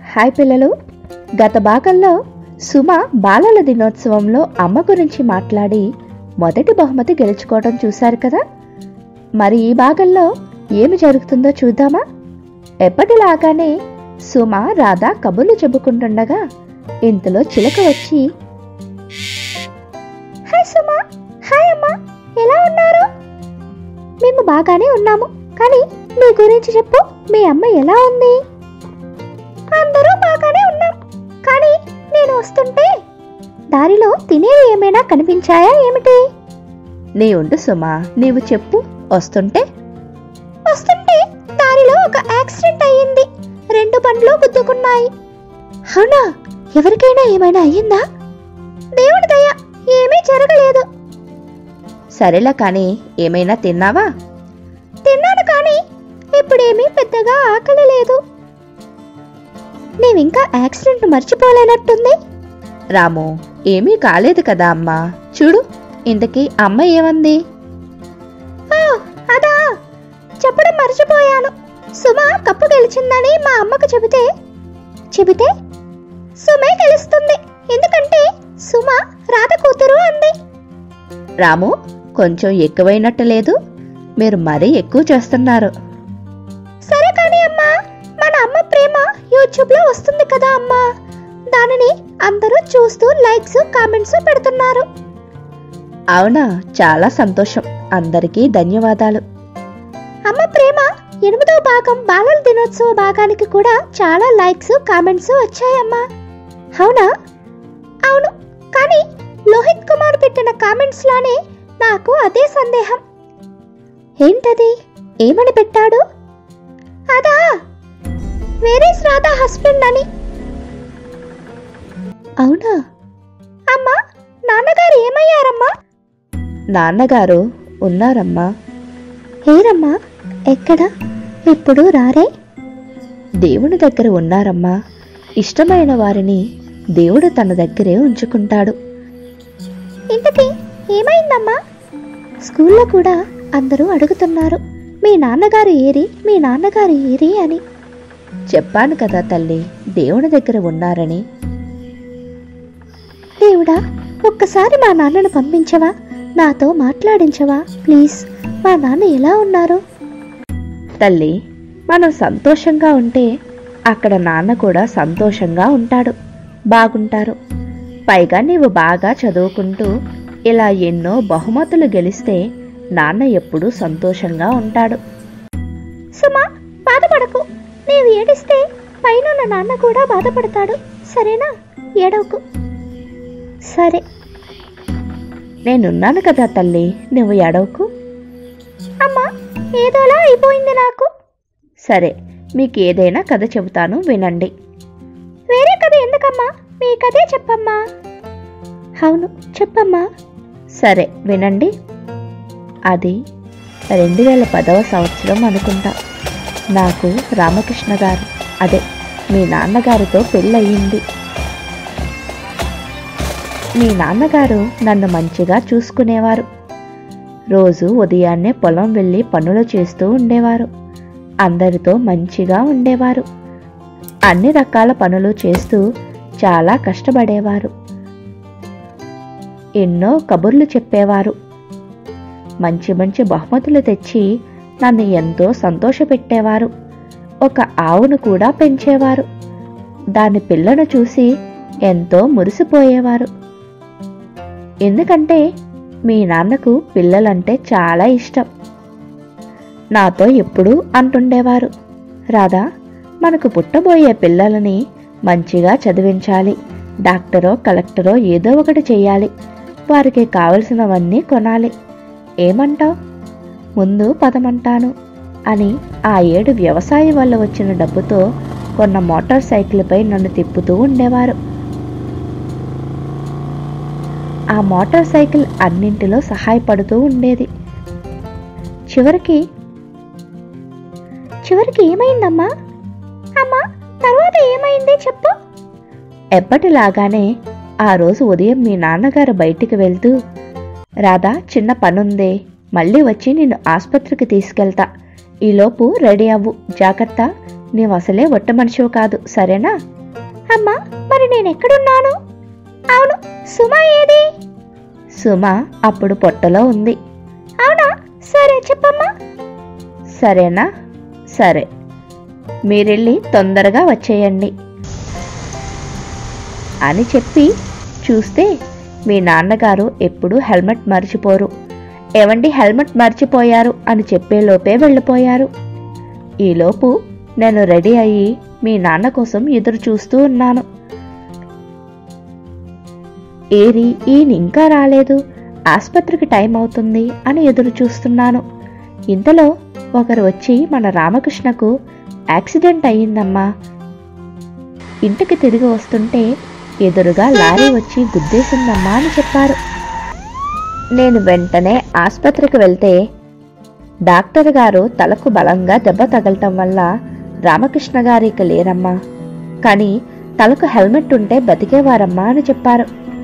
hi పిల్లలు గత భాగంలో సుమ బాలల దినోత్సవంలో అమ్మ గురించి మాట్లాడి మొదటి బహుమతి గెలుచుకోవడం చూశారు కదా మరి ఈ భాగంలో ఏమి జరుగుతుందో చూద్దామా ఎప్పటిలాగానే సుమ రాధ కబుర్లు చెప్పుకుంటుండగా ఇంతలో చిలక వచ్చి హాయ్ సుమ హాయ్ అమ్మా ఎలా ఉన్నారు మేము బాగానే ఉన్నాము కానీ మీ గురించి చెప్పు మీ అమ్మ ఎలా ఉంది అందరూ బాగానే ఉన్నాం కానీ నేను వస్తుంటే దారిలో తినేవి ఏమైనా కనిపించాయా ఏమిటి నీ ఉండు సుమా నీవు చెప్పు వస్తుంటే వస్తుంటే దారిలో ఒక యాక్సిడెంట్ అయ్యింది రెండు బండ్లు గుద్దుకున్నాయి అవునా ఎవరికైనా ఏమైనా అయ్యిందా దేవుడి దయ ఏమీ జరగలేదు సరేలా కానీ ఏమైనా తిన్నావా తిన్నాను కానీ ఇప్పుడేమీ పెద్దగా ఆకలి లేదు నీవింకా యాక్సిడెంట్ మర్చిపోలేనట్టుంది రాము ఏమీ కాలేదు కదా అమ్మా చూడు ఇంతకీ అమ్మ ఏమంది అదా చెప్పడం మర్చిపోయాను సుమ కప్పు గెలిచిందని మా అమ్మకు చెబితే చెబితే సుమే గెలుస్తుంది ఎందుకంటే సుమ రాధ కూతురు అంది రాము కొంచెం ఎక్కువైనట్టు లేదు మీరు మరీ ఎక్కువ చేస్తున్నారు సరే కానీ అమ్మా మన అమ్మ ప్రేమ యూట్యూబ్ లో వస్తుంది కదా అమ్మా దానిని అందరూ చూస్తూ లైక్స్ కామెంట్స్ పెడుతున్నారు అవునా చాలా సంతోషం అందరికీ ధన్యవాదాలు అమ్మ ప్రేమ ఎనిమిదో భాగం బాలల దినోత్సవ భాగానికి కూడా చాలా లైక్స్ కామెంట్స్ వచ్చాయమ్మా అవునా అవును కానీ లోహిత్ కుమార్ పెట్టిన కామెంట్స్ లానే నాకు అదే సందేహం ఏంటది ఏమని పెట్టాడు అదా వేరే శ్రాద్ధ హస్బెండ్ అని అవునా అమ్మా నాన్నగారు ఏమయ్యారమ్మా నాన్నగారు ఉన్నారమ్మా ఏరమ్మా ఎక్కడ ఇప్పుడు రారే దేవుని దగ్గర ఉన్నారమ్మా ఇష్టమైన వారిని దేవుడు తన దగ్గరే ఉంచుకుంటాడు ఇంతకీ ఏమైందమ్మా స్కూల్లో కూడా అందరూ అడుగుతున్నారు మీ నాన్నగారు ఏరి మీ నాన్నగారు ఏరి అని చెప్పాను కదా తల్లి దేవుని దగ్గర ఉన్నారని దేవుడా ఒక్కసారి మా నాన్నను పంపించవా నాతో మాట్లాడించవా ప్లీజ్ మా నాన్న ఎలా ఉన్నారు తల్లి మనం సంతోషంగా ఉంటే అక్కడ నాన్న కూడా సంతోషంగా ఉంటాడు బాగుంటారు పైగా నీవు బాగా చదువుకుంటూ ఇలా ఎన్నో బహుమతులు గెలిస్తే నాన్న ఎప్పుడూ సంతోషంగా ఉంటాడు సుమా బాధపడకు నీవు ఏడిస్తే పైన నాన్న కూడా బాధపడతాడు సరేనా ఏడవకు సరే నేనున్నాను కదా తల్లి నువ్వు ఏడవకు అమ్మా ఏదోలా అయిపోయింది నాకు సరే మీకు ఏదైనా కథ చెబుతాను వినండి వేరే కథ ఎందుకమ్మా మీ కథే చెప్పమ్మా అవును చెప్పమ్మా సరే వినండి అది రెండు వేల పదవ సంవత్సరం అనుకుంటా నాకు రామకృష్ణ గారు అదే మీ నాన్నగారితో పెళ్ళయింది మీ నాన్నగారు నన్ను మంచిగా చూసుకునేవారు రోజు ఉదయాన్నే పొలం వెళ్ళి పనులు చేస్తూ ఉండేవారు అందరితో మంచిగా ఉండేవారు అన్ని రకాల పనులు చేస్తూ చాలా కష్టపడేవారు ఎన్నో కబుర్లు చెప్పేవారు మంచి మంచి బహుమతులు తెచ్చి నన్ను ఎంతో సంతోషపెట్టేవారు ఒక ఆవును కూడా పెంచేవారు దాని పిల్లను చూసి ఎంతో మురిసిపోయేవారు ఎందుకంటే మీ నాన్నకు పిల్లలంటే చాలా ఇష్టం నాతో ఎప్పుడూ అంటుండేవారు రాధా మనకు పుట్టబోయే పిల్లలని మంచిగా చదివించాలి డాక్టరో కలెక్టరో ఏదో ఒకటి చేయాలి వారికి కావలసినవన్నీ కొనాలి ఏమంటావ్ ముందు పదమంటాను అని ఆ ఏడు వ్యవసాయం వల్ల వచ్చిన డబ్బుతో కొన్న మోటార్ సైకిల్పై నన్ను తిప్పుతూ ఉండేవారు ఆ మోటార్ సైకిల్ అన్నింటిలో సహాయపడుతూ ఉండేది చివరికి చివరికి ఏమైందమ్మా అమ్మా తర్వాత ఏమైంది చెప్పు ఎప్పటిలాగానే ఆ రోజు ఉదయం మీ నాన్నగారు బయటికి వెళ్తూ రాధా చిన్న పనుందే మళ్ళీ వచ్చి నిన్ను ఆసుపత్రికి తీసుకెళ్తా ఈలోపు రెడీ అవ్వు జాగ్రత్త నీవు అసలే ఒట్ట మనిషివి కాదు సరేనా అమ్మా మరి నేను ఎక్కడున్నాను అవును సుమ ఏది సుమ అప్పుడు పొట్టలో ఉంది అవునా సరే చెప్పమ్మా సరేనా సరే మీరెళ్ళి తొందరగా వచ్చేయండి అని చెప్పి చూస్తే మీ నాన్నగారు ఎప్పుడూ హెల్మెట్ మర్చిపోరు ఏవండి హెల్మెట్ మర్చిపోయారు అని చెప్పేలోపే వెళ్ళిపోయారు ఈలోపు నేను రెడీ అయ్యి మీ నాన్న కోసం ఎదురు చూస్తూ ఉన్నాను ఏరి ఈయన ఇంకా రాలేదు ఆసుపత్రికి టైం అవుతుంది అని ఎదురు చూస్తున్నాను ఇంతలో ఒకరు వచ్చి మన రామకృష్ణకు యాక్సిడెంట్ అయ్యిందమ్మా ఇంటికి తిరిగి వస్తుంటే ఎదురుగా లారీ వచ్చి గుద్దేసిందమ్మా అని చెప్పారు నేను వెంటనే ఆసుపత్రికి వెళ్తే డాక్టర్ గారు తలకు బలంగా దెబ్బ తగలటం వల్ల రామకృష్ణ గారికి లేరమ్మా కానీ తలకు హెల్మెట్ ఉంటే బతికేవారమ్మా అని చెప్పారు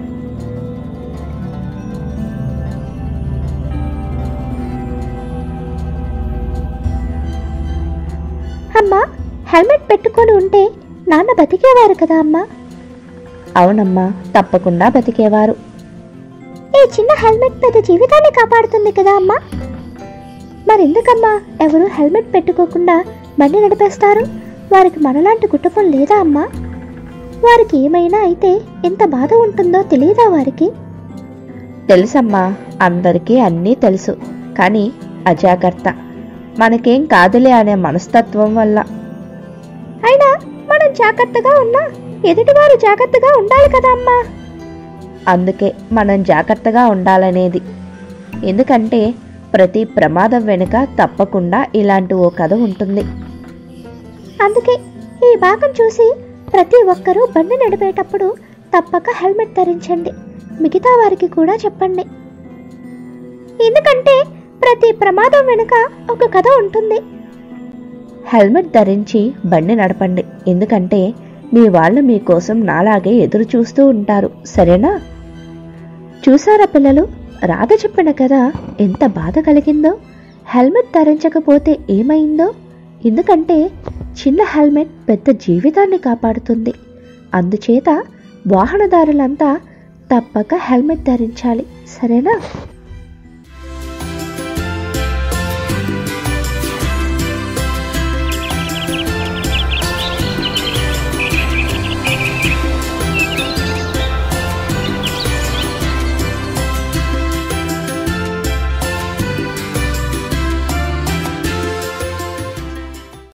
అమ్మా హెల్మెట్ పెట్టుకొని ఉంటే నాన్న బతికేవారు కదా అమ్మా అవునమ్మా తప్పకుండా బతికేవారు ఈ చిన్న హెల్మెట్ పెద్ద జీవితాన్ని కాపాడుతుంది కదా అమ్మా మరెందుకమ్మా ఎవరు హెల్మెట్ పెట్టుకోకుండా బండి నడిపేస్తారు వారికి మనలాంటి కుటుంబం లేదా అమ్మా వారికి ఏమైనా అయితే ఎంత బాధ ఉంటుందో తెలియదా వారికి తెలుసమ్మా అందరికీ అన్నీ తెలుసు కానీ అజాగ్రత్త మనకేం కాదులే అనే మనస్తత్వం వల్ల అయినా మనం జాగ్రత్తగా ఉన్నా ఎదుటివారు జాగ్రత్తగా ఉండాలి కదా అమ్మా అందుకే మనం జాగ్రత్తగా ఉండాలనేది ఎందుకంటే ప్రతి ప్రమాదం వెనుక తప్పకుండా ఇలాంటి ఓ కథ ఉంటుంది అందుకే ఈ భాగం చూసి ప్రతి ఒక్కరూ బండి నడిపేటప్పుడు తప్పక హెల్మెట్ ధరించండి మిగతా వారికి కూడా చెప్పండి ఎందుకంటే ప్రతి ప్రమాదం వెనుక ఒక కథ ఉంటుంది హెల్మెట్ ధరించి బండి నడపండి ఎందుకంటే మీ వాళ్ళు మీకోసం నాలాగే ఎదురు చూస్తూ ఉంటారు సరేనా చూసారా పిల్లలు రాధ చెప్పిన కదా ఎంత బాధ కలిగిందో హెల్మెట్ ధరించకపోతే ఏమైందో ఎందుకంటే చిన్న హెల్మెట్ పెద్ద జీవితాన్ని కాపాడుతుంది అందుచేత వాహనదారులంతా తప్పక హెల్మెట్ ధరించాలి సరేనా